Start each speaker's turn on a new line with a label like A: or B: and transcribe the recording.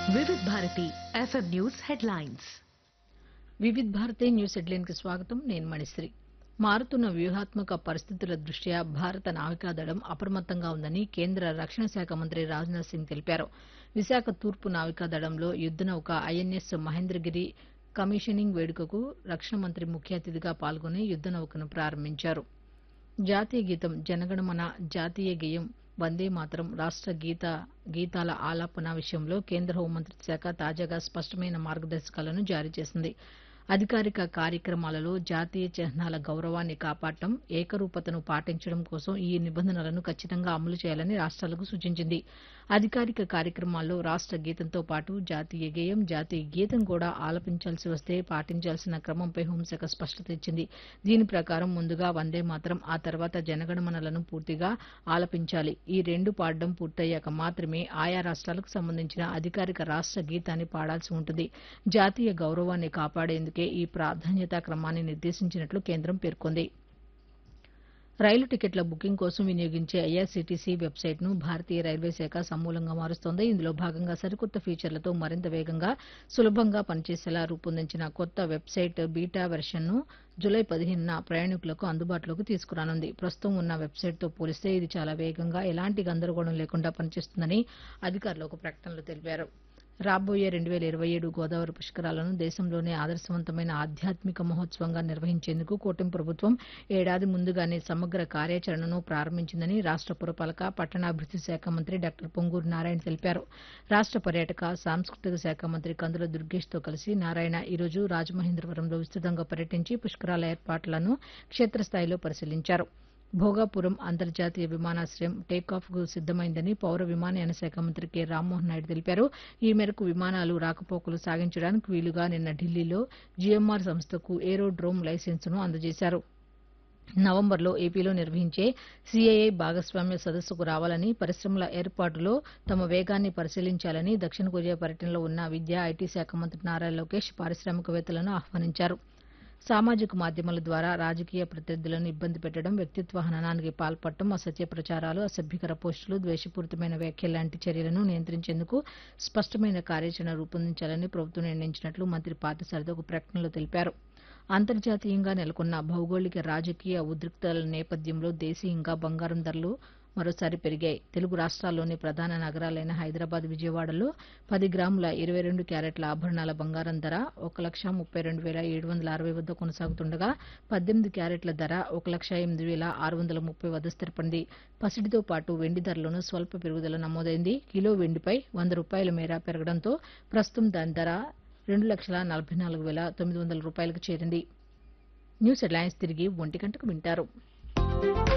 A: వివిధ Bharati FM news headlines
B: Vividh Bharati news హెడ్లైన్కి స్వాగతం నేను మణిశ్రీ మారుతున్న వ్యూహాత్మక పరిస్థితుల దృష్ట్యా భారత నావికాదళం అప్రమత్తంగా ఉందని కేంద్ర రక్షణ శాఖ మంత్రి రాజ్నాథ్ సింగ్ తెలిపారు విశాఖ తూర్పు నావికాదళంలో యుద్ద నౌక ఐఎన్ఎస్ మహేంద్రగిరి కమిషనింగ్ వేడుకకు రక్షణ మంత్రి ముఖ్య అతిథిగా పాల్గొని యుద్ద నౌకను ప్రారంభించారు జాతీయ గీతం జనగణమన జాతీయ గేయం వందే మాతరం రాష్ట్ర గీత గీతాల ఆలాపన విషయంలో కేంద్ర హోంమంత్రిత్వ శాఖ తాజాగా స్పష్టమైన మార్గదర్శకాలను జారీ చేసింది అధికారిక కార్యక్రమాలలో జాతీయ చిహ్నాల గౌరవాన్ని కాపాడటం ఏకరూపతను పాటించడం కోసం ఈ నిబంధనలను ఖచ్చితంగా అమలు చేయాలని రాష్ట్రాలకు సూచించింది అధికారిక కార్యక్రమాల్లో రాష్ట్ర గీతంతో పాటు జాతీయ గేయం జాతీయ గీతం కూడా ఆలపించాల్సి వస్తే పాటించాల్సిన క్రమంపై హోంశాఖ స్పష్టత ఇచ్చింది దీని ప్రకారం ముందుగా వందే మాత్రం ఆ తర్వాత జనగణమనలను పూర్తిగా ఆలపించాలి ఈ రెండు పాడడం పూర్తయ్యాక మాత్రమే ఆయా రాష్ట్రాలకు సంబంధించిన అధికారిక రాష్ట్ర గీతాన్ని పాడాల్సి ఉంటుంది జాతీయ గౌరవాన్ని కాపాడేందుకే ఈ ప్రాధాన్యతా క్రమాన్ని నిర్దేశించినట్లు కేంద్రం పేర్కొంది రైలు టికెట్ల బుకింగ్ కోసం వినియోగించే ఐఆర్సీటీసీ వెబ్సైట్ను భారతీయ రైల్వే శాఖ సమూలంగా మారుస్తోంది ఇందులో భాగంగా సరికొత్త ఫీచర్లతో మరింత వేగంగా సులభంగా పనిచేసేలా రూపొందించిన కొత్త వెబ్సైట్ బీటా వెర్షన్ను జులై పదిహేనున ప్రయాణికులకు అందుబాటులోకి తీసుకురానుంది ప్రస్తుతం ఉన్న వెబ్సైట్తో పోలిస్తే ఇది చాలా వేగంగా ఎలాంటి గందరగోళం లేకుండా పనిచేస్తుందని అధికారులు ఒక ప్రకటనలో తెలిపారు రాబోయే రెండు వేల ఇరవై ఏడు గోదావరి పుష్కరాలను దేశంలోనే ఆదర్శవంతమైన ఆధ్యాత్మిక మహోత్సవంగా నిర్వహించేందుకు కూటమి ప్రభుత్వం ఏడాది ముందుగానే సమగ్ర కార్యాచరణను ప్రారంభించిందని రాష్ట పురపాలక పట్టణాభివృద్ది శాఖ మంత్రి డాక్టర్ పొంగూరు నారాయణ తెలిపారు రాష్ట పర్యాటక సాంస్కృతిక శాఖ మంత్రి కందుల దుర్గేష్తో కలిసి నారాయణ ఈరోజు రాజమహేంద్రవరంలో విస్తృతంగా పర్యటించి పుష్కరాల ఏర్పాట్లను క్షేత్రస్థాయిలో పరిశీలించారు భోగాపురం అంతర్జాతీయ విమానాశ్రయం టేకాఫ్కు సిద్దమైందని పౌర విమానయాన శాఖ మంత్రి కె రామ్మోహన్ నాయుడు తెలిపారు ఈ మేరకు విమానాలు రాకపోకలు సాగించడానికి వీలుగా నిన్న ఢిల్లీలో జీఎంఆర్ సంస్థకు ఏరోడ్రోమ్ లైసెన్సును అందజేశారు నవంబర్లో ఏపీలో నిర్వహించే సీఐఐ భాగస్వామ్య సదస్సుకు రావాలని పరిశ్రమల ఏర్పాటులో తమ వేగాన్ని పరిశీలించాలని దక్షిణ కొరియా పర్యటనలో ఉన్న విద్యా ఐటీ శాఖ మంత్రి నారా లోకేష్ పారిశ్రామికవేత్తలను ఆహ్వానించారు సామాజిక మాధ్యమాల ద్వారా రాజకీయ ప్రత్యర్థులను ఇబ్బంది పెట్టడం వ్యక్తిత్వ హననానికి పాల్పడటం అసత్య ప్రచారాలు అసభ్యకర పోస్టులు ద్వేషపూరితమైన వ్యాఖ్యలు లాంటి చర్యలను నియంత్రించేందుకు స్పష్టమైన కార్యాచరణ రూపొందించాలని ప్రభుత్వం నిర్ణయించినట్లు మంత్రి పార్థసారథి ఒక ప్రకటనలో తెలిపారు అంతర్జాతీయంగా నెలకొన్న భౌగోళిక రాజకీయ ఉద్రిక్తతల నేపథ్యంలో దేశీయంగా బంగారం ధరలు మరోసారి పెరిగాయి తెలుగు రాష్ట్రాల్లోని ప్రధాన నగరాలైన హైదరాబాద్ విజయవాడలో పది గ్రాముల ఇరవై రెండు క్యారెట్ల ఆభరణాల బంగారం ధర ఒక లక్ష ముప్పై రెండు వేల ఏడు వందల అరవై వద్ద కొనసాగుతుండగా పద్దెనిమిది క్యారెట్ల ధర ఒక లక్ష ఎనిమిది వేల ఆరు వందల ముప్పై వద్ద స్థిరపడింది పసిడితో పాటు వెండి ధరలోనూ స్వల్ప పెరుగుదల నమోదైంది కిలో వెండిపై వంద రూపాయల మేర పెరగడంతో ప్రస్తుతం దాని ధర రెండు లక్షల నలభై నాలుగు వేల తొమ్మిది వందల రూపాయలకు చేరింది న్యూస్ హెడ్లైన్స్ తిరిగి ఒంటి గంటకు వింటారు